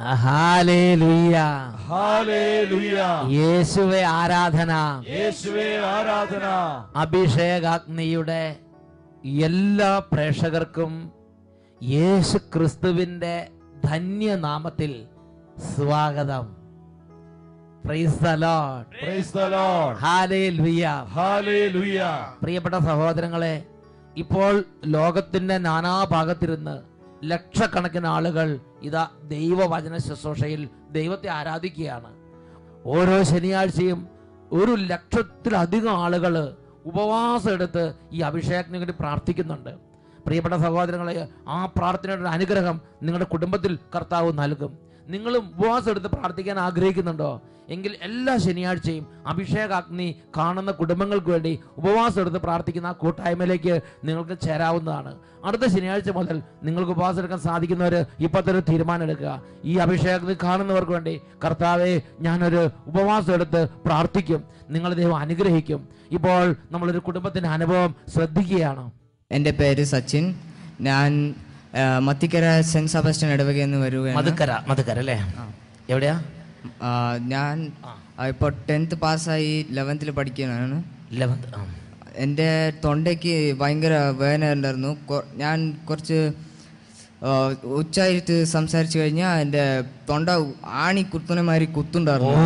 Hallelujah hallelujah യേശുവെ ആരാധന യേശുവേ ആരാധന അഭിഷേകാഗ്നിയുടെ എല്ലാ പ്രേക്ഷകർക്കും യേശു ക്രിസ്തുവിന്റെ ധന്യനാമത്തിൽ സ്വാഗതം praise the lord praise the lord ഹാലേലുയ്യ ഹാലേലുയ പ്രിയപ്പെട്ട സഹോദരങ്ങളെ ഇപ്പോൾ ലോകത്തിന്റെ നാനാഭാഗത്തിരുന്ന് ലക്ഷക്കണക്കിന് ആളുകൾ ഇതാ ദൈവവചന ശുശ്രൂഷയിൽ ദൈവത്തെ ആരാധിക്കുകയാണ് ഓരോ ശനിയാഴ്ചയും ഒരു ലക്ഷത്തിലധികം ആളുകൾ ഉപവാസം എടുത്ത് ഈ അഭിഷേകത്തിന് വേണ്ടി പ്രാർത്ഥിക്കുന്നുണ്ട് പ്രിയപ്പെട്ട സഹോദരങ്ങളെ ആ പ്രാർത്ഥനയുടെ ഒരു അനുഗ്രഹം നിങ്ങളുടെ കുടുംബത്തിൽ കർത്താവ് നൽകും നിങ്ങളും ഉപവാസം എടുത്ത് പ്രാർത്ഥിക്കാൻ ആഗ്രഹിക്കുന്നുണ്ടോ എങ്കിൽ എല്ലാ ശനിയാഴ്ചയും അഭിഷേകാഗ്നി കാണുന്ന കുടുംബങ്ങൾക്ക് വേണ്ടി ഉപവാസം എടുത്ത് പ്രാർത്ഥിക്കുന്ന ആ കൂട്ടായ്മയിലേക്ക് നിങ്ങൾക്ക് ചേരാവുന്നതാണ് അടുത്ത ശനിയാഴ്ച മുതൽ നിങ്ങൾക്ക് ഉപവാസം എടുക്കാൻ സാധിക്കുന്നവർ ഇപ്പോഴത്തെ ഒരു തീരുമാനം എടുക്കുക ഈ അഭിഷേകത്തിൽ കാണുന്നവർക്ക് വേണ്ടി കർത്താവെ ഞാനൊരു ഉപവാസം എടുത്ത് പ്രാർത്ഥിക്കും നിങ്ങൾ ദൈവം അനുഗ്രഹിക്കും ഇപ്പോൾ നമ്മളൊരു കുടുംബത്തിന്റെ അനുഭവം ശ്രദ്ധിക്കുകയാണ് എൻ്റെ പേര് സച്ചിൻ ഞാൻ ആ, മത്തിക്കര സെൻറ്റ് സെബാസ്റ്റ്യൻ ഇടവകയിൽ നിന്ന് വരുകയാണ് മധുക്കര മധുക്കര അല്ലേ എവിടെയാ ആ, ഞാൻ ഇപ്പോൾ ടെൻത്ത് പാസ്സായി ലെവൻത്തിൽ പഠിക്കുകയാണ് ലെവന്ത് ആ എൻ്റെ തൊണ്ടയ്ക്ക് ഭയങ്കര വേദന ഉണ്ടായിരുന്നു കൊ- ഞാൻ കുറച്ച് ആ, ഉച്ചായിട്ട് സംസാരിച്ചു കഴിഞ്ഞാൽ എൻ്റെ തൊണ്ട ആണി കുത്തുന്ന മാതിരി കുത്തുണ്ടായിരുന്നു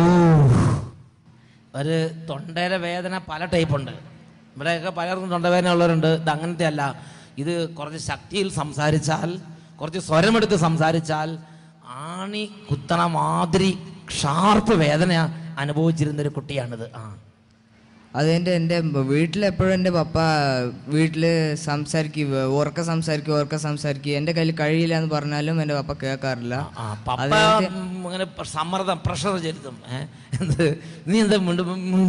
ഒരു തൊണ്ടയിലെ വേദന പല ടൈപ്പ് ഉണ്ട് ഇവിടെയൊക്കെ പലർക്കും തൊണ്ടവേദന ഉള്ളവരുണ്ട് ഇത് അങ്ങനത്തെ അല്ല ഇത് കുറച്ച് ശക്തിയിൽ സംസാരിച്ചാൽ കുറച്ച് സ്വരമെടുത്ത് സംസാരിച്ചാൽ ആണി കുത്തണ മാതിരി ഷാർപ്പ് വേദന അനുഭവിച്ചിരുന്ന ഒരു കുട്ടിയാണിത് ആ അതെൻ്റെ എൻ്റെ വീട്ടിലെപ്പോഴും എൻ്റെ പപ്പ വീട്ടിൽ സംസാരിക്കും ഉറക്ക സംസാരിക്കും ഉറക്ക സംസാരിക്കും എൻ്റെ കയ്യിൽ കഴിയില്ല എന്ന് പറഞ്ഞാലും എൻ്റെ പപ്പ കേൾക്കാറില്ല ആ പപ്പ ഉം, അങ്ങനെ പ- സമ്മർദ്ദം പ്രഷർ ചെലുത്തും ഏ? എന്ത് നീ എന്താ മുണ്ട്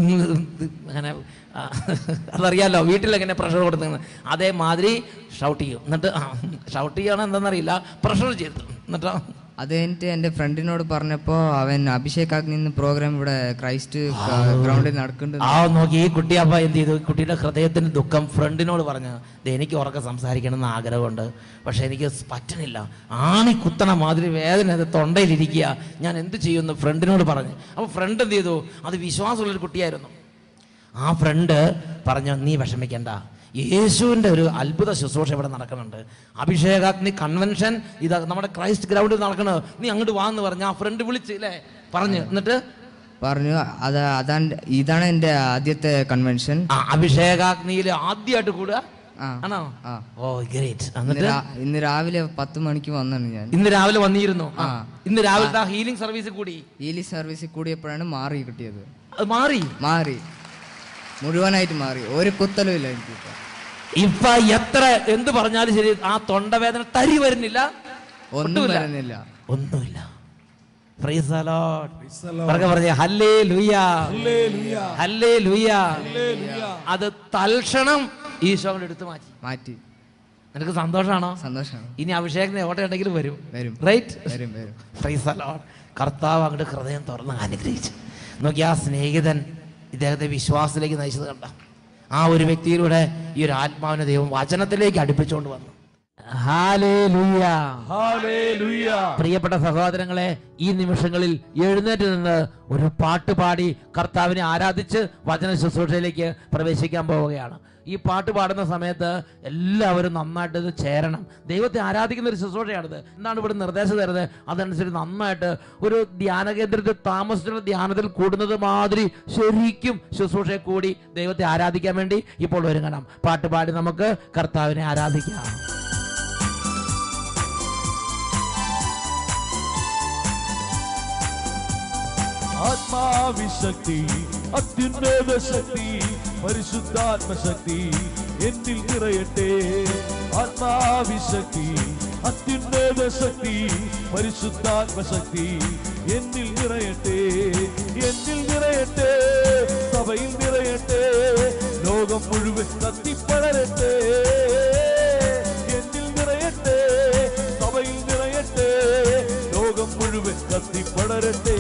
അങ്ങനെ ആ, അതറിയാലോ വീട്ടിലെങ്ങനെ പ്രഷർ കൊടുക്കുന്നത് അതേമാതിരി ഷൗട്ട് ചെയ്യും എന്നിട്ട് ഷൗട്ട് ചെയ്യണം എന്താണെന്നറിയില്ല പ്രഷർ ചെലുത്തും എന്നിട്ടോ അത് കഴിഞ്ഞിട്ട് എൻ്റെ ഫ്രണ്ടിനോട് പറഞ്ഞപ്പോൾ അവൻ അഭിഷേക് അഗ്നി എന്ന പ്രോഗ്രാം ഇവിടെ ക്രൈസ്റ്റ് ഗ്രൗണ്ടിൽ നടക്കുന്നുണ്ട് ആ നോക്കി ഈ കുട്ടിയപ്പ എന്ത് ചെയ്തു ഈ കുട്ടിയുടെ ഹൃദയത്തിന് ദുഃഖം ഫ്രണ്ടിനോട് പറഞ്ഞു "ദേ, എനിക്ക് ഉറക്കെ സംസാരിക്കണം എന്ന് ആഗ്രഹമുണ്ട് പക്ഷെ എനിക്ക് പറ്റണില്ല ആണി കുത്തണ മാതിരി വേദന അത് തൊണ്ടയിലിരിക്കുക ഞാൻ എന്ത് ചെയ്യുമെന്ന് ഫ്രണ്ടിനോട് പറഞ്ഞു അപ്പോൾ ഫ്രണ്ട് എന്ത് ചെയ്തു അത് വിശ്വാസമുള്ളൊരു കുട്ടിയായിരുന്നു ആ ഫ്രണ്ട് പറഞ്ഞു നീ വിഷമിക്കണ്ട യേശുവിൻ്റെ ഒരു അത്ഭുത ശുശ്രൂഷ ഇവിടെ നടക്കുന്നുണ്ട് അഭിഷേകാഗ്നി കൺവെൻഷൻ ഇത് നമ്മുടെ ക്രൈസ്റ്റ് ഗ്രൗണ്ടിൽ നടക്കണത് നീ അങ്ങോട്ട് വാന്ന് പറഞ്ഞു ആ ഫ്രണ്ട് വിളിച്ച് അല്ലേ പറഞ്ഞു എന്നിട്ട് പറഞ്ഞു അത് അതാണ് ഇതാണ് എൻ്റെ ആദ്യത്തെ കൺവെൻഷൻ ആ അഭിഷേകാഗ്നിയിൽ ആദ്യമായിട്ട് കൂടുക ആ ആണോ ആ. ഓ ഗ്രേറ്റ് ഇന്ന് എന്നിട്ട് രാ- ഇന്ന് രാവിലെ പത്ത് മണിക്ക് വന്നാണ് ഞാൻ ഇന്ന് രാവിലെ വന്നിരുന്നു ആ. ആ. ഇന്ന് രാവിലത്തെ ഹീലിംഗ് സർവീസ് കൂടി ഈലി സർവീസിൽ കൂടിയപ്പോഴാണ് മാറി കിട്ടിയത് അത് മാറി മാറി മുഴുവനായിട്ട് മാറി ഒരു കുത്തലും ഇല്ല എനിക്കിപ്പോൾ ഇപ്പൊ എത്ര എന്ത് പറഞ്ഞാലും ശരി ആ തൊണ്ടവേദന തരി വരുന്നില്ല ഒന്നും ഒട്ടുമില്ല. വരുന്നില്ല ഒന്നുമില്ല Praise the Lord. പറഞ്ഞ പറഞ്ഞേ ഹല്ലേ ലുയ്യ ഹല്ലേ ലുയ്യ അത് തൽക്ഷണം ഈശോയുടെ എടുത്തു മാറ്റി മാറ്റി നിനക്ക് സന്തോഷമാണോ സന്തോഷമാണ് ഇനി അഭിഷേകത്തിന് എവിടെ ഉണ്ടെങ്കിലും വരും വരും റൈറ്റ് വരും വരും Praise the Lord. കർത്താവ് അങ്ങോട്ട് ഹൃദയം തുറന്ന് അനുഗ്രഹിച്ചു നോക്കി ആ സ്നേഹിതൻ ഇദ്ദേഹത്തെ വിശ്വാസത്തിലേക്ക് നയിച്ചത് കണ്ട ആ ഒരു വ്യക്തിയിലൂടെ ഈ ഒരു ആത്മാവിനെ ദൈവം വചനത്തിലേക്ക് അടുപ്പിച്ചുകൊണ്ട് വന്നു ഹാലേലുയ പ്രിയപ്പെട്ട സഹോദരങ്ങളെ ഈ നിമിഷങ്ങളിൽ എഴുന്നേറ്റ് നിന്ന് ഒരു പാട്ട് പാടി കർത്താവിനെ ആരാധിച്ച് വചന ശുശ്രൂഷയിലേക്ക് പ്രവേശിക്കാൻ പോവുകയാണ് ഈ പാട്ട് പാടുന്ന സമയത്ത് എല്ലാവരും നന്നായിട്ട് ഇത് ചേരണം ദൈവത്തെ ആരാധിക്കുന്ന ഒരു ശുശ്രൂഷയാണിത് എന്താണ് ഇവിടെ നിർദ്ദേശം തരുന്നത് അതനുസരിച്ച് നന്നായിട്ട് ഒരു ധ്യാന കേന്ദ്രത്തിൽ താമസിച്ചുള്ള ധ്യാനത്തിൽ കൂടുന്നത് മാതിരി ശരിക്കും ശുശ്രൂഷയെ കൂടി ദൈവത്തെ ആരാധിക്കാൻ വേണ്ടി ഇപ്പോൾ ഒരുങ്ങണം പാട്ട് പാടി നമുക്ക് കർത്താവിനെ ആരാധിക്കാം ആത്മാവിശക്തി അത്യുന്നത ശക്തി പരിശുദ്ധാത്മശക്തി എന്നിൽ നിറയട്ടെ ആത്മാവിശക്തി അത്യുന്നത ശക്തി പരിശുദ്ധാത്മശക്തി എന്നിൽ നിറയട്ടെ എന്നിൽ നിറയട്ടെ സഭയിൽ നിറയട്ടെ ലോകം മുഴുവൻ കത്തിപ്പടരട്ടെ എന്നിൽ നിറയട്ടെ സഭയിൽ നിറയട്ടെ ലോകം മുഴുവൻ കത്തിപ്പടരട്ടെ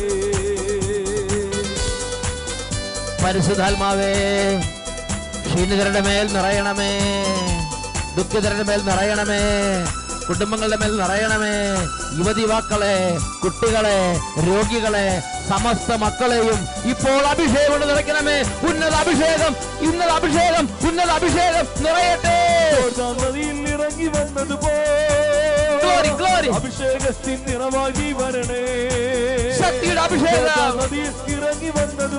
പരിശുദ്ധാത്മാവേ ക്ഷീണിതരുടെ മേൽ നിറയണമേ ദുഃഖിതരുടെ മേൽ നിറയണമേ കുടുംബങ്ങളുടെ മേൽ നിറയണമേ യുവതി യുവാക്കളെ കുട്ടികളെ രോഗികളെ സമസ്ത മക്കളെയും ഇപ്പോൾ അഭിഷേകം കൊണ്ട് നിറയ്ക്കണമേ ഉന്നത അഭിഷേകം ഉന്നത അഭിഷേകം ഉന്നത അഭിഷേകം നിറയട്ടെ യോർദാൻ നദിയിൽ ഇറങ്ങി വന്നത് Glory, glory. അഭിഷേകത്തിൻ നിറവാകി വരണേ ശക്തിയുടെ അഭിഷേകം. യോർദാൻ നദിയിൽ ഇറങ്ങി വന്നത്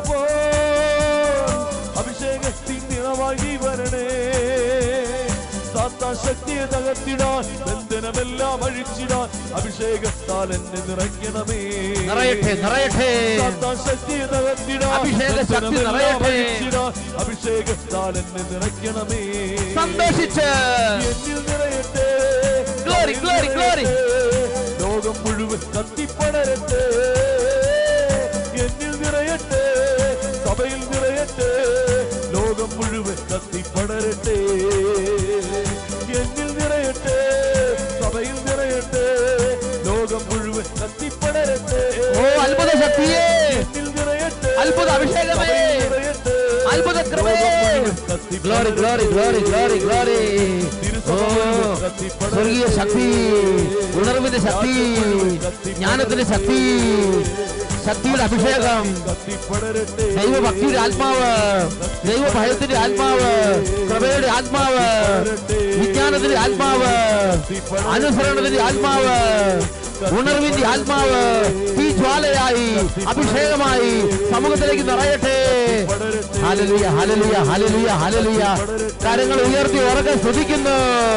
അഭിഷേകത്തിൻ നിറവാകി വരണേ സാത്താ ശക്തിയെ തകർത്തിടാൻ ബന്ധനമെല്ലാം അഴിച്ചിടാൻ അഭിഷേകത്താൽ എന്നെ നിറയ്ക്കണമേ നിറയട്ടെ നിറയട്ടെ സാത്താൻ ശക്തിയെ തകർത്തിടാൻ അഭിഷേക ശക്തി ബന്ധനമെല്ലാം നിറയട്ടെ. അഴിച്ചിടാൻ അഭിഷേകത്താൽ എന്നെ നിറയ്ക്കണമേ സന്തോഷിച്ച് എന്നിൽ നിറയട്ടെ Glory, glory, glory. ലോകം മുഴുവൻ കത്തിപ്പടരട്ടെ എന്നിൽ നിറയട്ടെ സഭയിൽ നിറയട്ടെ ലോകം മുഴുവൻ കത്തിപ്പടരട്ടെ എന്നിൽ നിറയട്ടെ സഭയിൽ നിറയട്ടെ ലോകം മുഴുവൻ കത്തിപ്പടരട്ടെ ഓ അത്ഭുത ശക്തിയേ എന്നിൽ നിറയട്ടെ അത്ഭുത അഭിഷേകമേ. സഭയിൽ നിറയട്ടെ അത്ഭുത കൃപേ ലോകം മുഴുവൻ കത്തിപ്പടരട്ടെ. Glory glory glory glory glory ഓ സ്വർഗീയ ശക്തി ഉണർവിന്റെ ശക്തി ജ്ഞാനത്തിന്റെ ശക്തി ശക്തിയുടെ അഭിഷേകം കത്തിപ്പടരട്ടെ ദൈവഭക്തിയുടെ ആത്മാവ് ദൈവഭയത്തിന്റെ ആത്മാവ് കൃപയുടെ ആത്മാവ് വിജ്ഞാനത്തിന്റെ ആത്മാവ് അനുസരണത്തിന്റെ ആത്മാവ് ഉണർവിന്റെ ആത്മാവ് ഈ ജ്വാലയായി അഭിഷേകമായി സമൂഹത്തിലേക്ക് നിറയട്ടെ ഹലലിയ ഹലലിയ ഹലലിയ ഹലലിയ കരങ്ങൾ ഉയർത്തി ഉറക്കെ സ്തുതിക്കുന്നു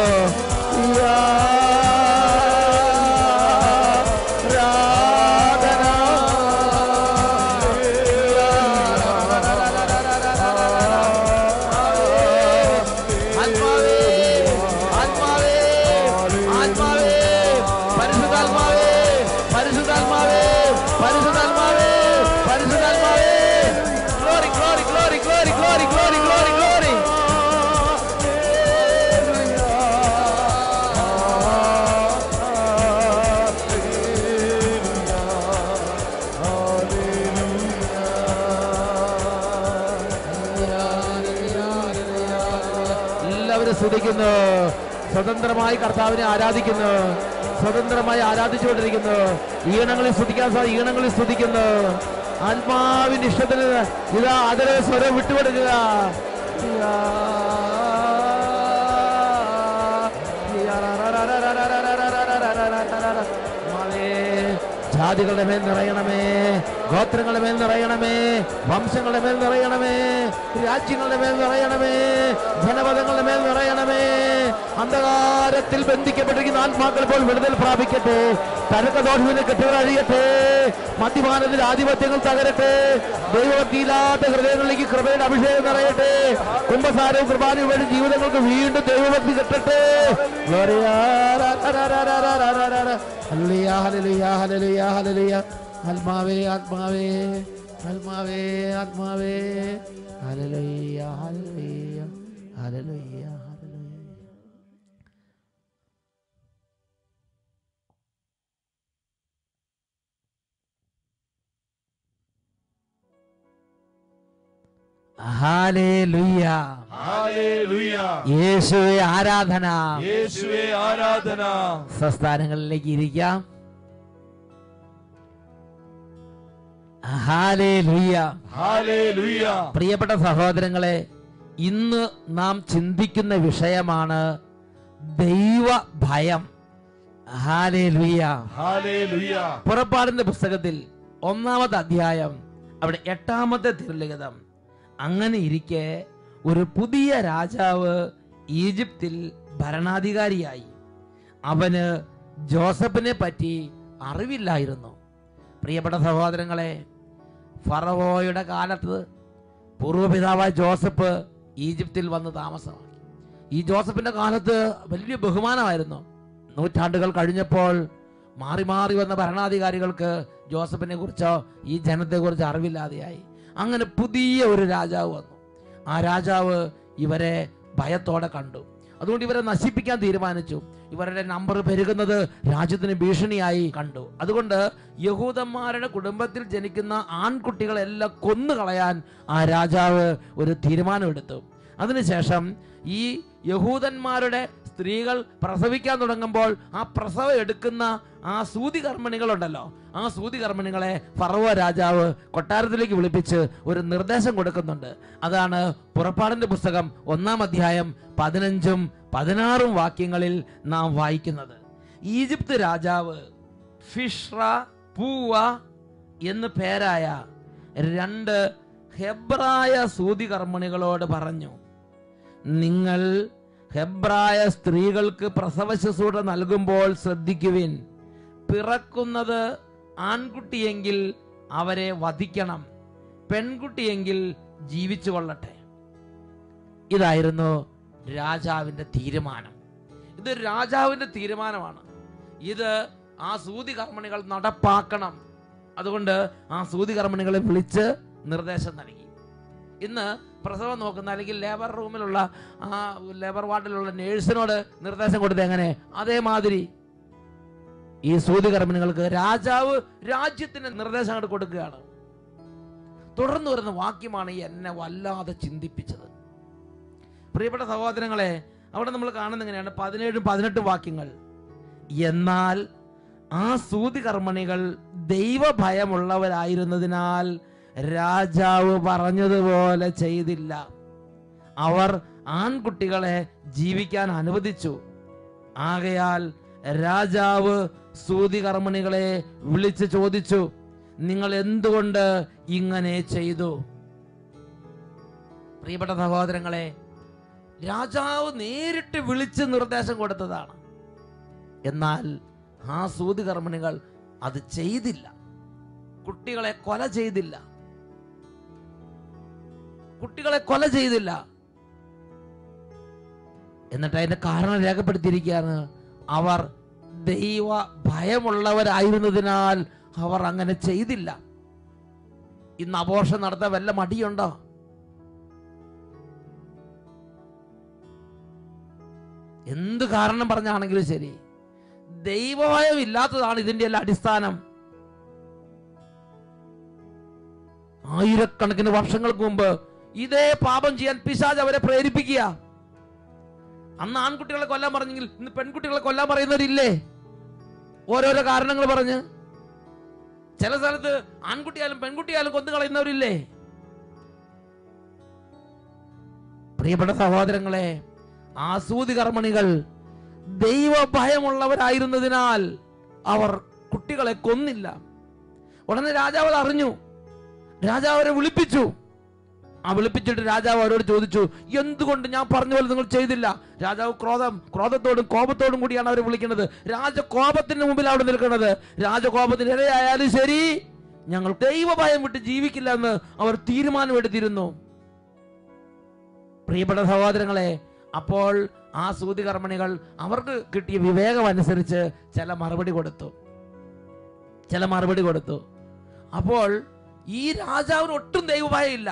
ആത്മാവേ ആത്മാവേ ആത്മാവേ പരിശുദ്ധാത്മാവേ പരിശുദ്ധാത്മാവേ പരിശുദ്ധാത്മാവേ പരിശുദ്ധാത്മാവേ glory glory glory glory glory glory glory glory എല്ലാവരും സ്തുതിക്കുന്നു സ്വതന്ത്രമായി കർത്താവിനെ ആരാധിക്കുന്നു സ്വതന്ത്രമായി ആരാധിച്ചുകൊണ്ടിരിക്കുന്നു ഈണങ്ങളിൽ സ്തുതിക്കാൻ സാ ഈണങ്ങളിൽ സ്തുതിക്കുന്നു ആത്മാവിന്റെ ഇഷ്ടത്തിന് ഇതാ അതിലെ സ്വരം വിട്ടുകൊടുക്കുക മാവേ, ജാതികളുടെ മേൽ നിറയണമേ ഗോത്രങ്ങളുടെ മേൽ നിറയണമേ വംശങ്ങളുടെ മേൽ നിറയണമേ രാജ്യങ്ങളുടെ മേൽ നിറയണമേ ജനപദങ്ങളുടെ മേൽ നിറയണമേ അന്ധകാരത്തിൽ ബന്ധിക്കപ്പെട്ടിരിക്കുന്ന ആത്മാക്കൾ ഇപ്പോൾ വിടുതൽ പ്രാപിക്കട്ടെ തരക്കദോഷത്തിന് കെട്ടുകൾ അഴിയട്ടെ മദ്യപാനത്തിൽ ആധിപത്യങ്ങൾ തകരട്ടെ ദൈവഭക്തിയില്ലാത്ത ഹൃദയങ്ങളിലേക്ക് കൃപയുടെ അഭിഷേകം നിറയട്ടെ കുംഭസാരവും കൃപാനയും വഴി ജീവിതങ്ങൾക്ക് വീണ്ടും ദൈവഭക്തി കെട്ടട്ടെ Gloria, ra, ra, ra, ra, ra, ra, ra, ra, ra. Hallelujah, hallelujah, hallelujah, hallelujah. ആത്മാവേ ആത്മാവേ ആത്മാവേ ആത്മാവേ ഹല്ലേലൂയ ഹല്ലേലൂയ ഹല്ലേലൂയ ഹല്ലേലൂയ ഹല്ലേലൂയ ഹല്ലേലൂയ. യേശുവേ ആരാധന യേശുവേ ആരാധന സംസ്ഥാനങ്ങളിലേക്ക് ഇരിക്കാം ഹാലേലുയ്യ ഹല്ലേലൂയ പ്രിയപ്പെട്ട സഹോദരങ്ങളെ ഇന്ന് നാം ചിന്തിക്കുന്ന വിഷയമാണ് ദൈവ ഭയം ഹാലേലുയ്യ ഹല്ലേലൂയ പുറപ്പാടിന്റെ പുസ്തകത്തിൽ ഒന്നാമത്തെ അധ്യായം അവിടെ എട്ടാമത്തെ തിരുലിഖിതം അങ്ങനെ ഇരിക്കെ ഒരു പുതിയ രാജാവ് ഈജിപ്തിൽ ഭരണാധികാരിയായി അവന് ജോസഫിനെ പറ്റി അറിവില്ലായിരുന്നു പ്രിയപ്പെട്ട സഹോദരങ്ങളെ ഫറവോയുടെ കാലത്ത് പൂർവ്വപിതാവായ ജോസഫ് ഈജിപ്തിൽ വന്ന് താമസമാക്കി ഈ ജോസഫിന്റെ കാലത്ത് വലിയ ബഹുമാനമായിരുന്നു നൂറ്റാണ്ടുകൾ കഴിഞ്ഞപ്പോൾ മാറി മാറി വന്ന ഭരണാധികാരികൾക്ക് ജോസഫിനെ കുറിച്ചോ ഈ ജനത്തെ കുറിച്ചോ അറിവില്ലാതെയായി അങ്ങനെ പുതിയ ഒരു രാജാവ് വന്നു ആ രാജാവ് ഇവരെ ഭയത്തോടെ കണ്ടു അതുകൊണ്ട് ഇവരെ നശിപ്പിക്കാൻ തീരുമാനിച്ചു ഇവരുടെ നമ്പർ പെരുകുന്നത് രാജ്യത്തിന് ഭീഷണിയായി കണ്ടു അതുകൊണ്ട് യഹൂദന്മാരുടെ കുടുംബത്തിൽ ജനിക്കുന്ന ആൺകുട്ടികളെല്ലാം കൊന്നുകളയാൻ ആ രാജാവ് ഒരു തീരുമാനമെടുത്തു അതിനുശേഷം ഈ യഹൂദന്മാരുടെ സ്ത്രീകൾ പ്രസവിക്കാൻ തുടങ്ങുമ്പോൾ ആ പ്രസവം എടുക്കുന്ന ആ സൂതി കർമ്മിണികളുണ്ടല്ലോ ആ സൂതി കർമ്മിണികളെ ഫറവ രാജാവ് കൊട്ടാരത്തിലേക്ക് വിളിപ്പിച്ച് ഒരു നിർദ്ദേശം കൊടുക്കുന്നുണ്ട് അതാണ് പുറപ്പാടിന്റെ പുസ്തകം ഒന്നാം അധ്യായം പതിനഞ്ചും പതിനാറും വാക്യങ്ങളിൽ നാം വായിക്കുന്നത് ഈജിപ്ത് രാജാവ് ഫിഷ്ര പൂവ എന്ന് പേരായ രണ്ട് ഹെബ്രായ സൂതി കർമ്മിണികളോട് പറഞ്ഞു നിങ്ങൾ ഹെബ്രായ സ്ത്രീകൾക്ക് പ്രസവ ശുശ്രൂഷ നൽകുമ്പോൾ ശ്രദ്ധിക്കുവിൻ പിറക്കുന്നത് ആൺകുട്ടിയെങ്കിൽ അവരെ വധിക്കണം പെൺകുട്ടിയെങ്കിൽ ജീവിച്ചു കൊള്ളട്ടെ ഇതായിരുന്നു രാജാവിന്റെ തീരുമാനം ഇത് രാജാവിന്റെ തീരുമാനമാണ് ഇത് ആ സൂതി കർമ്മണികൾ നടപ്പാക്കണം അതുകൊണ്ട് ആ സൂതി കർമ്മണികളെ വിളിച്ച് നിർദ്ദേശം നൽകി ഇന്ന് പ്രസവം നോക്കുന്ന അല്ലെങ്കിൽ ലേബർ റൂമിലുള്ള ആ ലേബർ വാർഡിലുള്ള നേഴ്സിനോട് നിർദ്ദേശം കൊടുത്ത് എങ്ങനെ അതേമാതിരി ഈ സൂതി കർമ്മിണികൾക്ക് രാജാവ് രാജ്യത്തിന് നിർദ്ദേശം അങ്ങോട്ട് കൊടുക്കുകയാണ് തുടർന്ന് വരുന്ന വാക്യമാണ് ഈ എന്നെ വല്ലാതെ ചിന്തിപ്പിച്ചത് പ്രിയപ്പെട്ട സഹോദരങ്ങളെ അവിടെ നമ്മൾ കാണുന്ന എങ്ങനെയാണ് പതിനേഴും പതിനെട്ടും വാക്യങ്ങൾ എന്നാൽ ആ സൂതി കർമ്മണികൾ ദൈവഭയമുള്ളവരായിരുന്നതിനാൽ രാജാവ് പറഞ്ഞതുപോലെ ചെയ്തില്ല അവർ ആൺകുട്ടികളെ ജീവിക്കാൻ അനുവദിച്ചു ആകയാൽ രാജാവ് സൂതി കർമ്മണികളെ വിളിച്ച് ചോദിച്ചു നിങ്ങൾ എന്തുകൊണ്ട് ഇങ്ങനെ ചെയ്തു പ്രിയപ്പെട്ട സഹോദരങ്ങളെ രാജാവ് നേരിട്ട് വിളിച്ച് നിർദ്ദേശം കൊടുത്തതാണ് എന്നാൽ ആ സൂതി കർമ്മിണികൾ അത് ചെയ്തില്ല കുട്ടികളെ കൊല ചെയ്തില്ല കുട്ടികളെ കൊല ചെയ്തില്ല എന്നിട്ട് അതിന്റെ കാരണം രേഖപ്പെടുത്തിയിരിക്കുകയാണ് അവർ ദൈവ ഭയമുള്ളവരായിരുന്നതിനാൽ അവർ അങ്ങനെ ചെയ്തില്ല ഇന്ന് അപോർഷൻ നടത്താൻ വല്ല മടിയുണ്ടോ എന്ത് കാരണം പറഞ്ഞാണെങ്കിലും ശരി ദൈവഭയം ഇല്ലാത്തതാണ് ഇതിന്റെ എല്ലാം അടിസ്ഥാനം ആയിരക്കണക്കിന് വർഷങ്ങൾക്ക് മുമ്പ് ഇതേ പാപം ചെയ്യാൻ പിശാജ് അവരെ പ്രേരിപ്പിക്കുക അന്ന് ആൺകുട്ടികളെ കൊല്ലാൻ പറഞ്ഞെങ്കിൽ ഇന്ന് പെൺകുട്ടികളെ കൊല്ലാൻ പറയുന്നവരില്ലേ ഓരോരോ കാരണങ്ങൾ പറഞ്ഞ് ചില സ്ഥലത്ത് ആൺകുട്ടിയായാലും പെൺകുട്ടിയായാലും കൊന്നു കളയുന്നവരില്ലേ പ്രിയപ്പെട്ട സഹോദരങ്ങളെ ആസൂതി കർമ്മണികൾ ദൈവഭയമുള്ളവരായിരുന്നതിനാൽ അവർ കുട്ടികളെ കൊന്നില്ല ഉടനെ രാജാവ് അത് അറിഞ്ഞു രാജാവ് അവരെ വിളിപ്പിച്ചു ആ വിളിപ്പിച്ചിട്ട് രാജാവ് അവരോട് ചോദിച്ചു എന്തുകൊണ്ട് ഞാൻ പറഞ്ഞ പോലെ നിങ്ങൾ ചെയ്തില്ല രാജാവ് ക്രോധം ക്രോധത്തോടും കോപത്തോടും കൂടിയാണ് അവരെ വിളിക്കുന്നത് രാജകോപത്തിന് മുമ്പിൽ അവിടെ നിൽക്കുന്നത് രാജകോപത്തിന് ഇരയായാലും ശരി ഞങ്ങൾ ദൈവഭയം വിട്ട് ജീവിക്കില്ല എന്ന് അവർ തീരുമാനമെടുത്തിരുന്നു പ്രിയപ്പെട്ട സഹോദരങ്ങളെ അപ്പോൾ ആ സൂതി കർമ്മണികൾ അവർക്ക് കിട്ടിയ വിവേകം അനുസരിച്ച് ചില മറുപടി കൊടുത്തു ചില മറുപടി കൊടുത്തു അപ്പോൾ ഈ രാജാവിന് ഒട്ടും ദൈവഭയം ഇല്ല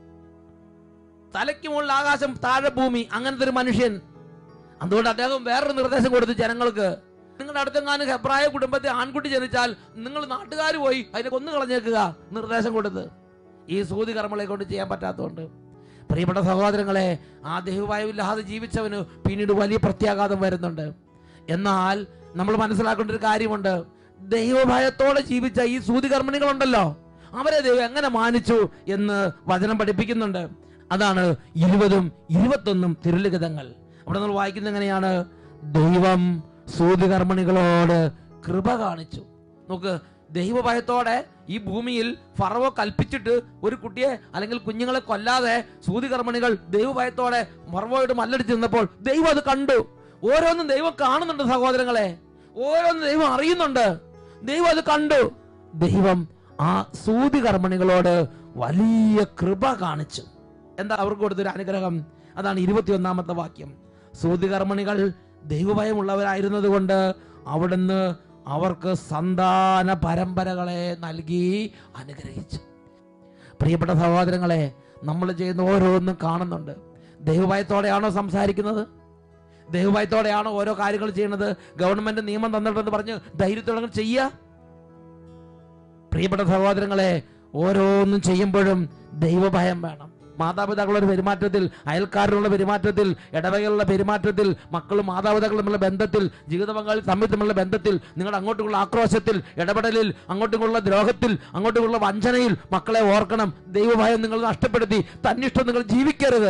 തലയ്ക്ക് മുകളിൽ ആകാശം താഴെ ഭൂമി അങ്ങനത്തെ ഒരു മനുഷ്യൻ അതുകൊണ്ട് അദ്ദേഹം വേറൊരു നിർദ്ദേശം കൊടുത്തു ജനങ്ങൾക്ക് നിങ്ങളുടെ അടുത്തെങ്ങാനും ഹെബ്രായ കുടുംബത്തെ ആൺകുട്ടി ജനിച്ചാൽ നിങ്ങൾ നാട്ടുകാർ പോയി അതിനെ കൊന്നു കളഞ്ഞേക്കുക നിർദ്ദേശം കൊടുത്ത് ഈ സൂതി കർമ്മളെ കൊണ്ട് ചെയ്യാൻ പറ്റാത്തതുകൊണ്ട് പ്രിയപ്പെട്ട സഹോദരങ്ങളെ ആ ദൈവഭയമില്ലാതെ ജീവിച്ചവന് പിന്നീട് വലിയ പ്രത്യാഘാതം വരുന്നുണ്ട് എന്നാൽ നമ്മൾ മനസ്സിലാക്കേണ്ട ഒരു കാര്യമുണ്ട് ദൈവഭയത്തോടെ ജീവിച്ച ഈ സൂതി കർമ്മിണികളുണ്ടല്ലോ അവരെ ദൈവം എങ്ങനെ മാനിച്ചു എന്ന് വചനം പഠിപ്പിക്കുന്നുണ്ട് അതാണ് ഇരുപതും ഇരുപത്തൊന്നും തിരുലിഖിതങ്ങൾ അവിടെ നമ്മൾ വായിക്കുന്നത് എങ്ങനെയാണ് ദൈവം സൂതി കർമ്മിണികളോട് കൃപ കാണിച്ചു നോക്ക് ദൈവഭയത്തോടെ ഈ ഭൂമിയിൽ ഫറവോ കൽപ്പിച്ചിട്ട് ഒരു കുട്ടിയെ അല്ലെങ്കിൽ കുഞ്ഞുങ്ങളെ കൊല്ലാതെ സൂതി കർമ്മിണികൾ ദൈവഭയത്തോടെ ഫറവോയോട് മല്ലടിച്ച് നിന്നപ്പോൾ ദൈവം അത് കണ്ടു ഓരോന്നും ദൈവം കാണുന്നുണ്ട് സഹോദരങ്ങളെ ഓരോന്നും ദൈവം അറിയുന്നുണ്ട് ദൈവം അത് കണ്ടു ദൈവം ആ സൂതി കർമ്മിണികളോട് വലിയ കൃപ കാണിച്ചു എന്താ അവർക്ക് കൊടുത്തൊരു അനുഗ്രഹം അതാണ് ഇരുപത്തിയൊന്നാമത്തെ വാക്യം സൂതി കർമ്മിണികൾ ദൈവഭയമുള്ളവരായിരുന്നത് കൊണ്ട് അവിടുന്ന് അവർക്ക് സന്താന പരമ്പരകളെ നൽകി അനുഗ്രഹിച്ചു പ്രിയപ്പെട്ട സഹോദരങ്ങളെ നമ്മൾ ചെയ്യുന്ന ഓരോന്നും കാണുന്നുണ്ട് ദൈവഭയത്തോടെയാണോ സംസാരിക്കുന്നത് ദൈവഭയത്തോടെയാണോ ഓരോ കാര്യങ്ങൾ ചെയ്യുന്നത് ഗവൺമെന്റ് നിയമം തന്നിട്ടെന്ന് പറഞ്ഞ് ധൈര്യത്തോടെ ചെയ്യുക പ്രിയപ്പെട്ട സഹോദരങ്ങളെ ഓരോന്നും ചെയ്യുമ്പോഴും ദൈവഭയം വേണം മാതാപിതാക്കളുടെ പെരുമാറ്റത്തിൽ അയൽക്കാരുടെ പെരുമാറ്റത്തിൽ ഇടവകകളുടെ പെരുമാറ്റത്തിൽ മക്കളും മാതാപിതാക്കളും തമ്മിലുള്ള ബന്ധത്തിൽ ജീവിത പങ്കാളി തമ്മിൽ തമ്മിലുള്ള ബന്ധത്തിൽ നിങ്ങളുടെ അങ്ങോട്ടുള്ള ആക്രോശത്തിൽ ഇടപെടലിൽ അങ്ങോട്ടുള്ള ദ്രോഹത്തിൽ അങ്ങോട്ടുള്ള വഞ്ചനയിൽ മക്കളെ ഓർക്കണം ദൈവഭയം നിങ്ങൾ നഷ്ടപ്പെടുത്തി തന്നിഷ്ടം നിങ്ങൾ ജീവിക്കരുത്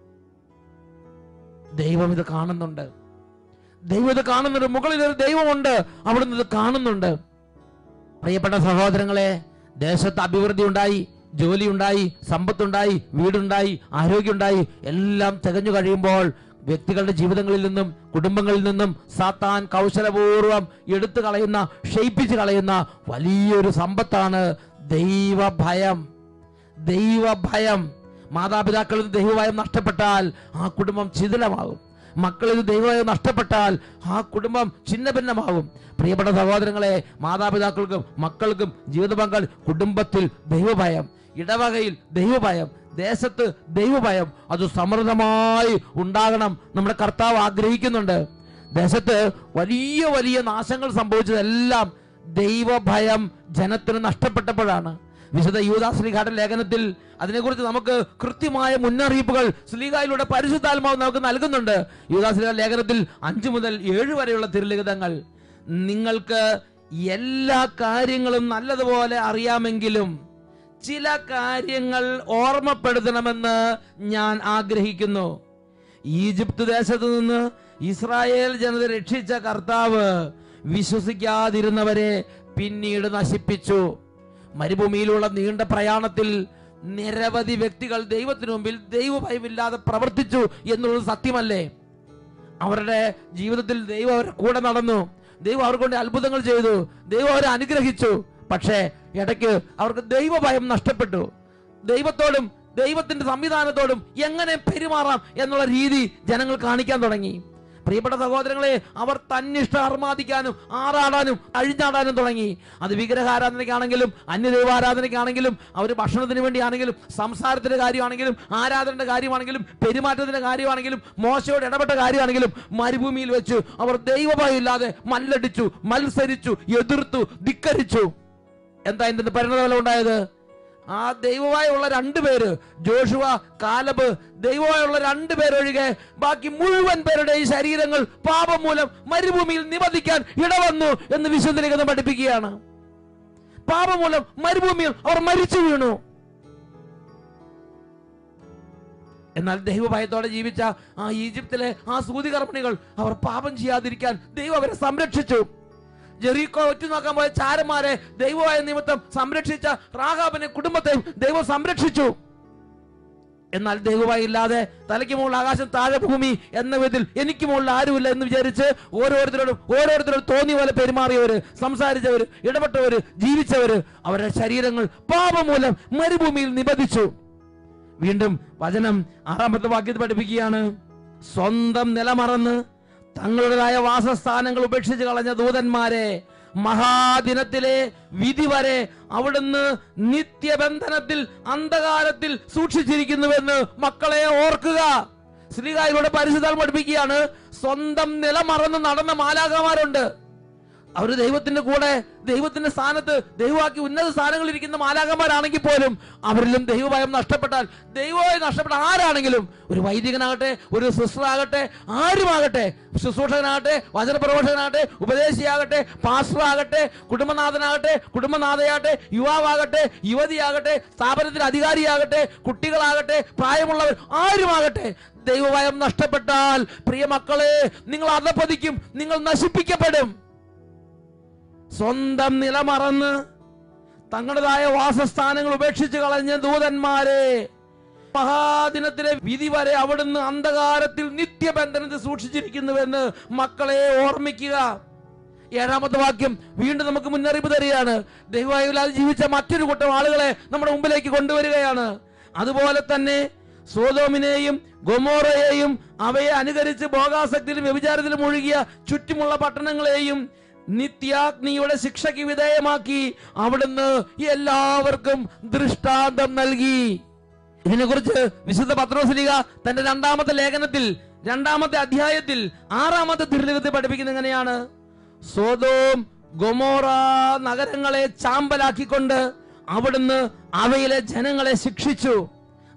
ദൈവം ഇത് കാണുന്നുണ്ട് ദൈവം ഇത് കാണുന്നുണ്ട് മുകളിൽ ഒരു ദൈവമുണ്ട് അവിടുന്ന് ഇത് കാണുന്നുണ്ട് പ്രിയപ്പെട്ട സഹോദരങ്ങളെ ദേശത്ത് അഭിവൃദ്ധി ഉണ്ടായി ജോലി ഉണ്ടായി സമ്പത്തുണ്ടായി വീടുണ്ടായി ആരോഗ്യമുണ്ടായി എല്ലാം തികഞ്ഞു കഴിയുമ്പോൾ വ്യക്തികളുടെ ജീവിതങ്ങളിൽ നിന്നും കുടുംബങ്ങളിൽ നിന്നും സാത്താൻ കൗശലപൂർവം എടുത്തു കളയുന്ന ക്ഷയിപ്പിച്ച് കളയുന്ന വലിയൊരു സമ്പത്താണ് ദൈവഭയം ദൈവഭയം മാതാപിതാക്കളിൽ നിന്ന് ദൈവഭയം നഷ്ടപ്പെട്ടാൽ ആ കുടുംബം ചിതിലമാകും മക്കളിൽ നിന്ന് ദൈവഭയം നഷ്ടപ്പെട്ടാൽ ആ കുടുംബം ഛിന്ന ഭിന്നമാകും പ്രിയപ്പെട്ട സഹോദരങ്ങളെ മാതാപിതാക്കൾക്കും മക്കൾക്കും ജീവിത പങ്കാളി കുടുംബത്തിൽ ദൈവഭയം ഇടവകയിൽ ദൈവഭയം ദേശത്ത് ദൈവഭയം അത് സമൃദ്ധമായി ഉണ്ടാകണം നമ്മുടെ കർത്താവ് ആഗ്രഹിക്കുന്നുണ്ട് ദേശത്ത് വലിയ വലിയ നാശങ്ങൾ സംഭവിച്ചതെല്ലാം ദൈവഭയം ജനത്തിന് നഷ്ടപ്പെട്ടപ്പോഴാണ് വിശുദ്ധ യൂദാശ്രീഘാടൻ ലേഖനത്തിൽ അതിനെക്കുറിച്ച് നമുക്ക് കൃത്യമായ മുന്നറിയിപ്പുകൾ ശ്രീകായിലൂടെ പരിശുദ്ധാത്മാവ് നമുക്ക് നൽകുന്നുണ്ട് യൂദാശ്രീഘാട ലേഖനത്തിൽ അഞ്ചു മുതൽ ഏഴ് വരെയുള്ള തിരുലിഖിതങ്ങൾ നിങ്ങൾക്ക് എല്ലാ കാര്യങ്ങളും നല്ലതുപോലെ അറിയാമെങ്കിലും ചില കാര്യങ്ങൾ ഓർമ്മപ്പെടുത്തണമെന്ന് ഞാൻ ആഗ്രഹിക്കുന്നു ഈജിപ്ത് ദേശത്ത് നിന്ന് ഇസ്രായേൽ ജനത രക്ഷിച്ച കർത്താവ് വിശ്വസിക്കാതിരുന്നവരെ പിന്നീട് നശിപ്പിച്ചു മരുഭൂമിയിലുള്ള നീണ്ട പ്രയാണത്തിൽ നിരവധി വ്യക്തികൾ ദൈവത്തിനു മുമ്പിൽ ദൈവഭയമില്ലാതെ പ്രവർത്തിച്ചു എന്നുള്ളത് സത്യമല്ലേ അവരുടെ ജീവിതത്തിൽ ദൈവം അവരുടെ കൂടെ നടന്നു ദൈവം അവർക്ക് കൊണ്ട് അത്ഭുതങ്ങൾ ചെയ്തു ദൈവം അവരെ അനുഗ്രഹിച്ചു പക്ഷേ ഇടയ്ക്ക് അവർക്ക് ദൈവഭയം നഷ്ടപ്പെട്ടു ദൈവത്തോടും ദൈവത്തിന്റെ സംവിധാനത്തോടും എങ്ങനെ പെരുമാറാം എന്നുള്ള രീതി ജനങ്ങൾ കാണിക്കാൻ തുടങ്ങി പ്രിയപ്പെട്ട സഹോദരങ്ങളെ അവർ തന്നിഷ്ടം അർമാദിക്കാനും ആറാടാനും അഴിഞ്ഞാടാനും തുടങ്ങി അത് വിഗ്രഹാരാധനയ്ക്കാണെങ്കിലും അന്യദൈവാരാധനയ്ക്കാണെങ്കിലും അവർ ഭക്ഷണത്തിന് വേണ്ടിയാണെങ്കിലും സംസാരത്തിന്റെ കാര്യമാണെങ്കിലും ആരാധനയുടെ കാര്യമാണെങ്കിലും പെരുമാറ്റത്തിന്റെ കാര്യമാണെങ്കിലും മോശയോട് ഇടപെട്ട കാര്യമാണെങ്കിലും മരുഭൂമിയിൽ വെച്ച് അവർ ദൈവഭയമില്ലാതെ മല്ലടിച്ചു മത്സരിച്ചു എതിർത്തു ധിക്കരിച്ചു എന്താ ഇതിന്റെ പരിണതഫലം ഉണ്ടായത് ആ ദൈവമായുള്ള രണ്ടുപേര് ജോഷുവ കാലബ് ദൈവമായുള്ള രണ്ടുപേരൊഴികെ ബാക്കി മുഴുവൻ പേരുടെയും ശരീരങ്ങൾ പാപം മൂലം മരുഭൂമിയിൽ നിബന്ധിക്കാൻ ഇടവന്നു എന്ന് വിശുദ്ധ പഠിപ്പിക്കുകയാണ് പാപം മൂലം മരുഭൂമിയിൽ അവർ മരിച്ചു വീണു എന്നാൽ ദൈവഭയത്തോടെ ജീവിച്ച ആ ഈജിപ്തിലെ ആ സൂതികർമ്മിണികൾ അവർ പാപം ചെയ്യാതിരിക്കാൻ ദൈവം അവരെ സംരക്ഷിച്ചു ജെറീക്കോ ഒറ്റുനോക്കാൻ പോയ ചാരന്മാരെ ദൈവമായ നിമിത്തം സംരക്ഷിച്ച റാഹാബിനെ കുടുംബത്തെയും ദൈവം സംരക്ഷിച്ചു എന്നാൽ ദൈവമായി ഇല്ലാതെ തലയ്ക്ക് മുകളിൽ ആകാശം താഴെ ഭൂമി എന്ന വിധത്തിൽ എനിക്ക് മുകളിൽ ആരുമില്ല എന്ന് വിചാരിച്ച് ഓരോരുത്തരോടും ഓരോരുത്തരോടും തോന്നിയ പോലെ പെരുമാറിയവര് സംസാരിച്ചവര് ഇടപെട്ടവര് ജീവിച്ചവര് അവരുടെ ശരീരങ്ങൾ പാപം മൂലം മരുഭൂമിയിൽ നിബന്ധിച്ചു വീണ്ടും വചനം ആറാമത്തെ വാക്യത്തിൽ പഠിപ്പിക്കുകയാണ് സ്വന്തം നിലമറന്ന് തങ്ങളുടേതായ വാസസ്ഥാനങ്ങൾ ഉപേക്ഷിച്ച് കളഞ്ഞ ദൂതന്മാരെ മഹാദിനത്തിലെ വിധി വരെ അവിടുന്ന് നിത്യബന്ധനത്തിൽ അന്ധകാരത്തിൽ സൂക്ഷിച്ചിരിക്കുന്നുവെന്ന് മക്കളെ ഓർക്കുക ശ്രീകായിലൂടെ പരിശുദ്ധാൽ പഠിപ്പിക്കുകയാണ് സ്വന്തം നിലമറന്ന് നടന്ന മാലാകമാരുണ്ട് അവര് ദൈവത്തിന്റെ കൂടെ ദൈവത്തിന്റെ സ്ഥാനത്ത് ദൈവമാക്കി ഉന്നത സ്ഥാനങ്ങളിൽ ഇരിക്കുന്ന മാലാകന്മാരാണെങ്കിൽ പോലും അവരിലും ദൈവഭയം നഷ്ടപ്പെട്ടാൽ ദൈവമായി നഷ്ടപ്പെട്ട ആരാണെങ്കിലും ഒരു വൈദികനാകട്ടെ ഒരു സിസ്റ്ററാകട്ടെ ആരുമാകട്ടെ ശുശ്രൂഷകനാകട്ടെ വചനപ്രഘോഷകനാകട്ടെ ഉപദേശിയാകട്ടെ പാസ്റ്ററാകട്ടെ കുടുംബനാഥനാകട്ടെ കുടുംബനാഥയാകട്ടെ യുവാവാകട്ടെ യുവതിയാകട്ടെ സ്ഥാപനത്തിന് അധികാരിയാകട്ടെ കുട്ടികളാകട്ടെ പ്രായമുള്ളവർ ആരുമാകട്ടെ ദൈവഭയം നഷ്ടപ്പെട്ടാൽ പ്രിയ മക്കളെ നിങ്ങൾ അധപ്പതിക്കും നിങ്ങൾ നശിപ്പിക്കപ്പെടും സ്വന്തം നിലമറന്ന് തങ്ങളുടേതായ വാസസ്ഥാനങ്ങൾ ഉപേക്ഷിച്ച് കളഞ്ഞ ദൂതന്മാരെ മഹാദിനത്തിലെ വിധി വരെ അവിടുന്ന് അന്ധകാരത്തിൽ നിത്യബന്ധനത്തിൽ സൂക്ഷിച്ചിരിക്കുന്നുവെന്ന് മക്കളെ ഓർമ്മിക്കുക ഏഴാമത്തെ വാക്യം വീണ്ടും നമുക്ക് മുന്നറിയിപ്പ് തരികയാണ് ദൈവമായില്ലാതെ ജീവിച്ച മറ്റൊരു കൂട്ടം ആളുകളെ നമ്മുടെ മുമ്പിലേക്ക് കൊണ്ടുവരികയാണ് അതുപോലെ തന്നെ സോതോമിനെയും ഗൊമോറയെയും അവയെ അനുകരിച്ച് ഭോഗാസക്തിയിലും വ്യഭിചാരത്തിലും ഒഴുകിയ ചുറ്റുമുള്ള പട്ടണങ്ങളെയും നിത്യാഗ്നിയുടെ ശിക്ഷയ്ക്ക് വിധേയമാക്കി അവിടുന്ന് എല്ലാവർക്കും ദൃഷ്ടാന്തം നൽകി ഇതിനെക്കുറിച്ച് വിശുദ്ധ പത്രോസ്ലിക തന്റെ രണ്ടാമത്തെ ലേഖനത്തിൽ രണ്ടാമത്തെ അധ്യായത്തിൽ ആറാമത്തെ തിരുലിഖത്തിൽ പഠിപ്പിക്കുന്നത് എങ്ങനെയാണ് സോതോം ഗൊമോറ നഗരങ്ങളെ ചാമ്പലാക്കിക്കൊണ്ട് അവിടുന്ന് അവയിലെ ജനങ്ങളെ ശിക്ഷിച്ചു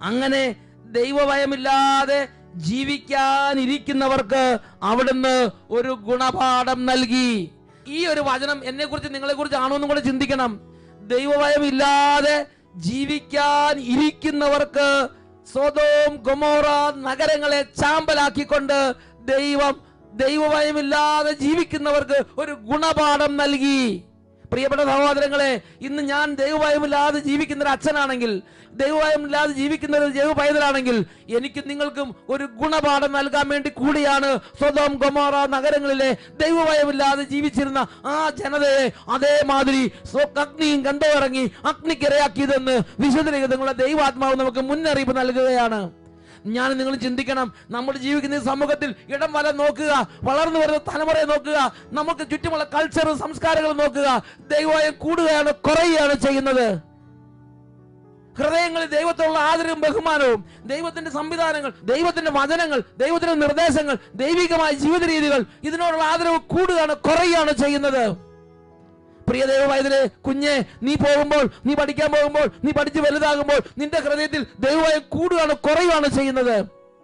അങ്ങനെ ദൈവഭയമില്ലാതെ ജീവിക്കാനിരിക്കുന്നവർക്ക് അവിടുന്ന് ഒരു ഗുണപാഠം നൽകി ഈ ഒരു വചനം എന്നെ കുറിച്ച് നിങ്ങളെ കുറിച്ച് ആണോ എന്നും കൂടെ ചിന്തിക്കണം ദൈവഭയമില്ലാതെ ജീവിക്കാൻ ഇരിക്കുന്നവർക്ക് സ്വതവും ഗൊമോറ നഗരങ്ങളെ ചാമ്പലാക്കിക്കൊണ്ട് ദൈവം ദൈവഭയമില്ലാതെ ജീവിക്കുന്നവർക്ക് ഒരു ഗുണപാഠം നൽകി പ്രിയപ്പെട്ട സഹോദരങ്ങളെ ഇന്ന് ഞാൻ ദൈവഭയമില്ലാതെ ജീവിക്കുന്ന ഒരു അച്ഛനാണെങ്കിൽ ദൈവഭയമില്ലാതെ ജീവിക്കുന്ന ഒരു ദൈവ പൈതലാണെങ്കിൽ എനിക്ക് നിങ്ങൾക്കും ഒരു ഗുണപാഠം നൽകാൻ വേണ്ടി കൂടിയാണ് സ്വതം ഗൊമോറ നഗരങ്ങളിലെ ദൈവഭയമില്ലാതെ ജീവിച്ചിരുന്ന ആ ജനതയെ അതേമാതിരി സ്വ- അഗ്നിയും കണ്ടോറങ്ങി അഗ്നിക്കിരയാക്കിയതെന്ന് വിശുദ്ധ ദൈവാത്മാവ് നമുക്ക് മുന്നറിയിപ്പ് നൽകുകയാണ് ഞാൻ നിങ്ങൾ ചിന്തിക്കണം നമ്മൾ ജീവിക്കുന്ന ഈ സമൂഹത്തിൽ ഇടം വല നോക്കുക വളർന്നു വരുന്ന തലമുറയെ നോക്കുക നമുക്ക് ചുറ്റുമുള്ള കൾച്ചറും സംസ്കാരങ്ങളും നോക്കുക ദൈവം കൂടുകയാണ് കുറയുകയാണ് ചെയ്യുന്നത് ഹൃദയങ്ങളിൽ ദൈവത്തോടുള്ള ആദരവും ബഹുമാനവും ദൈവത്തിന്റെ സംവിധാനങ്ങൾ ദൈവത്തിന്റെ വചനങ്ങൾ ദൈവത്തിന്റെ നിർദ്ദേശങ്ങൾ ദൈവികമായ ജീവിത രീതികൾ ഇതിനോടുള്ള ആദരവ് കൂടുകയാണ് കുറയുകയാണ് ചെയ്യുന്നത് പ്രിയ ദൈവമായതിലെ കുഞ്ഞെ നീ പോകുമ്പോൾ നീ പഠിക്കാൻ പോകുമ്പോൾ നീ പഠിച്ച് വലുതാകുമ്പോൾ നിന്റെ ഹൃദയത്തിൽ ദൈവമായി കൂടുകയാണ് കുറയുകയാണ് ചെയ്യുന്നത്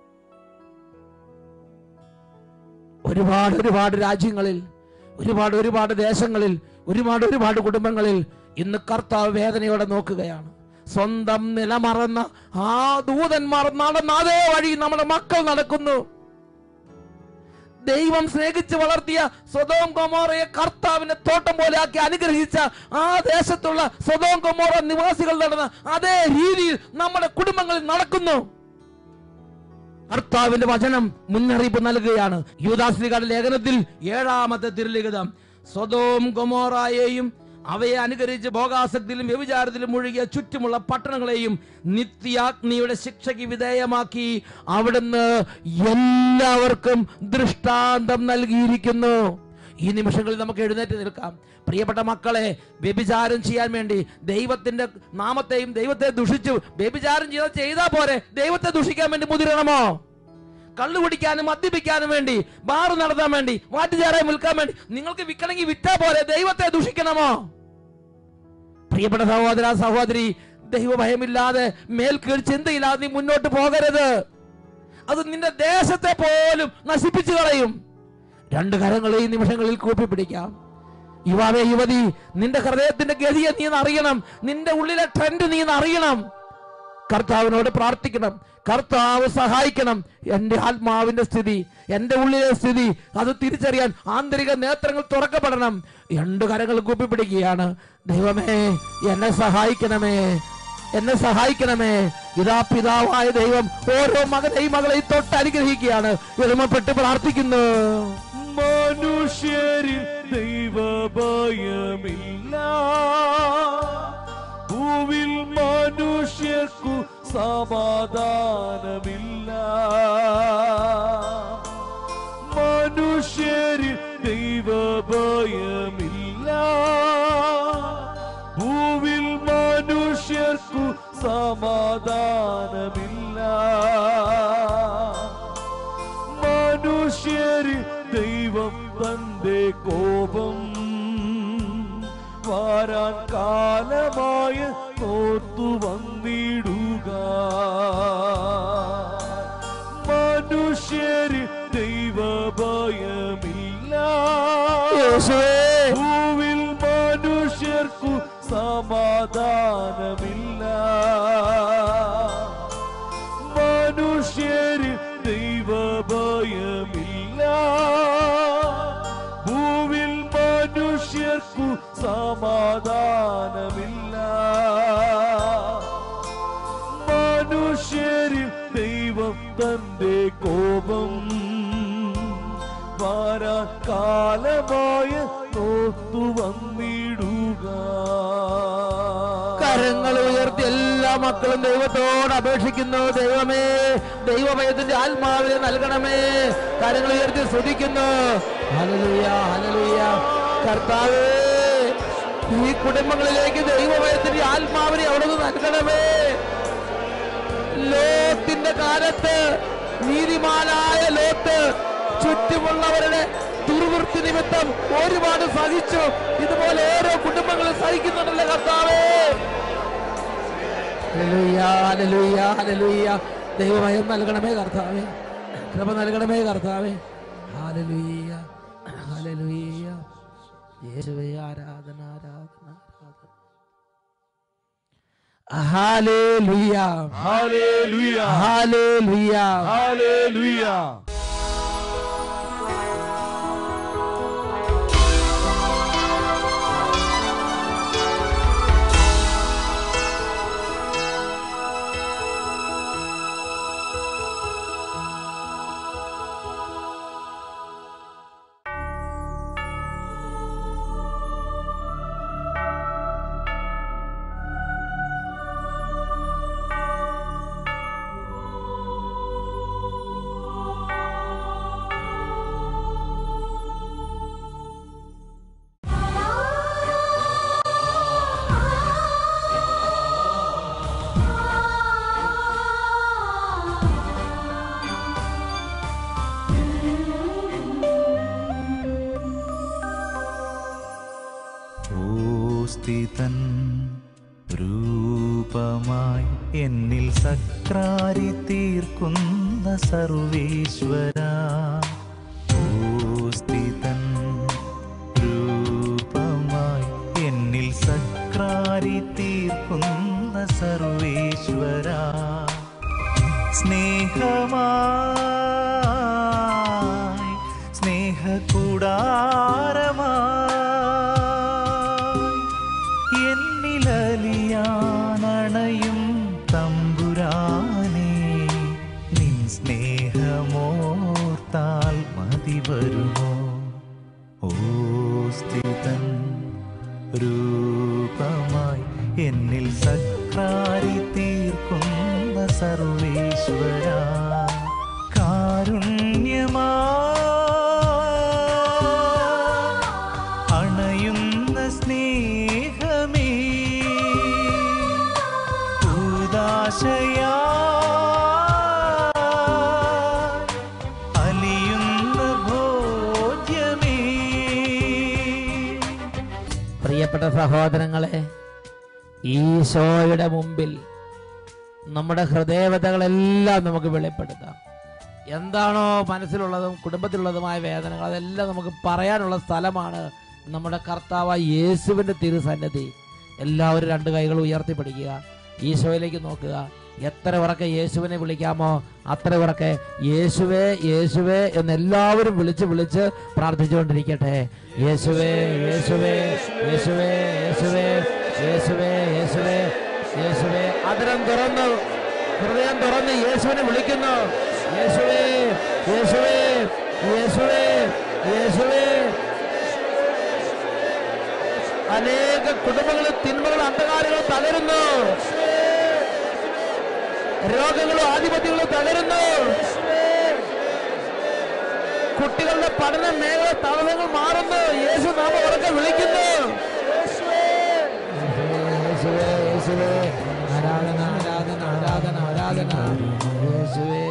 ഒരുപാട് ഒരുപാട് രാജ്യങ്ങളിൽ ഒരുപാട് ഒരുപാട് ദേശങ്ങളിൽ ഒരുപാട് ഒരുപാട് കുടുംബങ്ങളിൽ ഇന്ന് കർത്താവ് വേദനയോടെ നോക്കുകയാണ് സ്വന്തം നിലമറന്ന ആ ദൂതന്മാർ നടന്ന അതേ വഴി നമ്മുടെ മക്കൾ നടക്കുന്നു ദൈവം സ്നേഹിച്ച് വളർത്തിയ സ്വതോം കൊമോറയെ കർത്താവിന്റെ തോട്ടം പോലെ ആക്കി അനുഗ്രഹിച്ച ആ ദേശത്തുള്ള സ്വതോം കൊമോറ നിവാസികൾ നടന്ന അതേ രീതിയിൽ നമ്മുടെ കുടുംബങ്ങളിൽ നടക്കുന്നു കർത്താവിന്റെ വചനം മുന്നറിയിപ്പ് നൽകുകയാണ് യൂദാശ്രീകാരുടെ ലേഖനത്തിൽ ഏഴാമത്തെ തിരുലിഖിതം സ്വതോം ഗൊമോറായെയും അവയെ അനുകരിച്ച് ഭോഗാസക്തിയിലും വ്യഭിചാരത്തിലും മുഴുകിയ ചുറ്റുമുള്ള പട്ടണങ്ങളെയും നിത്യാഗ്നിയുടെ ശിക്ഷയ്ക്ക് വിധേയമാക്കി അവിടുന്ന് എല്ലാവർക്കും ദൃഷ്ടാന്തം നൽകിയിരിക്കുന്നു ഈ നിമിഷങ്ങളിൽ നമുക്ക് എഴുന്നേറ്റ് നിൽക്കാം പ്രിയപ്പെട്ട മക്കളെ വ്യഭിചാരം ചെയ്യാൻ വേണ്ടി ദൈവത്തിന്റെ നാമത്തെയും ദൈവത്തെ ദുഷിച്ചു വ്യഭിചാരം ചെയ്താൽ ചെയ്താൽ പോരെ ദൈവത്തെ ദുഷിക്കാൻ വേണ്ടി മുതിരണമോ കള്ളു കുടിക്കാനും മദ്യപിക്കാനും വേണ്ടി ബാറ് നടത്താൻ വേണ്ടി വാറ്റുചാരായി വിൽക്കാൻ വേണ്ടി നിങ്ങൾക്ക് വിൽക്കണമെങ്കിൽ വിറ്റാ പോലെ ദൈവത്തെ ദുഷിക്കണമോ പ്രിയപ്പെട്ട സഹോദര സഹോദരി ദൈവഭയമില്ലാതെ മേൽക്കീഴ് ചിന്തയില്ലാതെ നീ മുന്നോട്ട് പോകരുത് അത് നിന്റെ ദേശത്തെ പോലും നശിപ്പിച്ചു കളയും രണ്ട് കരങ്ങൾ ഈ നിമിഷങ്ങളിൽ കൂപ്പി പിടിക്കാം യുവാവേ യുവതി നിന്റെ ഹൃദയത്തിന്റെ ഗതിയെ നീ അറിയണം നിന്റെ ഉള്ളിലെ ട്രെൻഡ് നീ അറിയണം കർത്താവിനോട് പ്രാർത്ഥിക്കണം കർത്താവ് സഹായിക്കണം എൻ്റെ ആത്മാവിന്റെ സ്ഥിതി എൻ്റെ ഉള്ളിലെ സ്ഥിതി അത് തിരിച്ചറിയാൻ ആന്തരിക നേത്രങ്ങൾ തുറക്കപ്പെടണം രണ്ട് കരങ്ങൾ കൂപ്പിപ്പിടിക്കുകയാണ് ദൈവമേ എന്നെ സഹായിക്കണമേ എന്നെ സഹായിക്കണമേ ഇതാ പിതാവായ ദൈവം ഓരോ മകനെയും മകളെയും തൊട്ട് അനുഗ്രഹിക്കുകയാണ് എളിമപ്പെട്ട് പ്രാർത്ഥിക്കുന്നു മനുഷ്യരിൽ ദൈവഭയമില്ല ഭൂവിൽ മനുഷ്യർക്കു സമാധാനമില്ല മനുഷ്യരിൽ ദൈവഭയമില്ല ഭൂവിൽ മനുഷ്യർക്കു സമാധാനമില്ല മനുഷ്യര് ദൈവം തന്റെ കോപം വാരാൻ കാലമായ ഓർത്തു വന്നിടുക മനുഷ്യര് ദൈവഭയമില്ല യേശുവേ ഭൂവിൽ മനുഷ്യർക്കു സമാധാനമില്ല മനുഷ്യര് ദൈവഭയമില്ല ഭൂവിൽ മനുഷ്യർക്കു സമാധാനമില്ല മനുഷ്യരിൽ ദൈവം തന്റെ കോപം വാരാ കാലമായ നോത്തു വന്നിടുക കരങ്ങൾ ഉയർത്തി എല്ലാ മക്കളും ദൈവത്തോട് അപേക്ഷിക്കുന്നു ദൈവമേ ദൈവഭയത്തിന്റെ ആത്മാവിനെ നൽകണമേ കരങ്ങൾ ഉയർത്തി സ്തുതിക്കുന്നു ഹല്ലേലൂയ ഹല്ലേലൂയ കർത്താവേ ഈ കുടുംബങ്ങളിലേക്ക് ദൈവഭയത്തിന്റെ ആത്മാവിനെ അവിടുന്ന് നൽകണമേ ലോത്തിന്റെ കാലത്ത് നീതിമാനായ ലോത്ത് ചുറ്റുമുള്ളവരുടെ ദുർവൃത്തി നിമിത്തം ഒരുപാട് സഹിച്ചു ഇതുപോലെ ഓരോ കുടുംബങ്ങളും സഹിക്കുന്നുണ്ടല്ലോ കർത്താവേ ഹല്ലേലൂയ, ഹല്ലേലൂയ, ഹല്ലേലൂയ. ദൈവമയം നൽകണമേ കർത്താവേ കൃപ നൽകണമേ കർത്താവേ ഹാലലുയ്യ ഹാലലുയ്യ യേശുവേ ആരാധന ആരാധന ആരാധന ഹാലേലുയ്യ Hallelujah. ഹാലേലുയ്യ Hallelujah. ഓസ്തിതൻ രൂപമായി എന്നിൽ സക്രാരി തീർക്കുന്ന സർവേശ്വര ഓസ്തിതൻ രൂപമായി എന്നിൽ സക്രാരി തീർക്കുന്ന സർവേശ്വര സ്നേഹമായി സ്നേഹകൂടാരമായി എന്നിലലിയാനണയും തമ്പുരാനേ നിൻ സ്നേഹമോർത്താൽ മതി വരുമോ ഓ സ്ഥിതൻ രൂപമായി എന്നിൽ സക്രാരി തീർക്കുന്ന സർവേശ്വര കാരുണ്യമാ അണയുന്ന സ്നേഹമേ ഉദാശയാ അലിയുന്ന ഭോജ്യമേ പ്രിയപ്പെട്ട സഹോദരങ്ങളെ ഈശോയുടെ മുമ്പിൽ നമ്മുടെ ഹൃദയവതകളെല്ലാം നമുക്ക് വെളിപ്പെടുത്താം എന്താണോ മനസ്സിലുള്ളതും കുടുംബത്തിലുള്ളതുമായ വേദനകൾ അതെല്ലാം നമുക്ക് പറയാനുള്ള സ്ഥലമാണ് നമ്മുടെ കർത്താവ് യേശുവിൻ്റെ തിരുസന്നിധി എല്ലാവരും രണ്ട് കൈകൾ ഉയർത്തിപ്പിടിക്കുക ഈശോയിലേക്ക് നോക്കുക എത്ര ഉറക്കെ യേശുവിനെ വിളിക്കാമോ അത്ര ഉറക്കെ യേശുവേ യേശുവേ എന്ന് എല്ലാവരും വിളിച്ച് വിളിച്ച് പ്രാർത്ഥിച്ചുകൊണ്ടിരിക്കട്ടെ യേശുവേ യേശുവേ യേശുവേ യേശുവേ യേശുവേ യേശുവേ യേശുവേ അതിരം തുറന്നു ഹൃദയം തുറന്ന് യേശുവിനെ വിളിക്കുന്നു യേശുവേ യേശുവേ യേശുവേ യേശുവേ അനേക കുടുംബങ്ങളും തിന്മകളും അന്ധകാരങ്ങളും തകരുന്നു രോഗങ്ങളും ആധിപത്യങ്ങളും തകരുന്നു കുട്ടികളുടെ പഠന മേഖല തടസ്സങ്ങൾ മാറുന്നു യേശു നാമ ഉറക്കെ വിളിക്കുന്നു യേശുവേ, യേശുവേ, ആരാധന ആരാധന ആരാധന ആരാധന യേശുവേ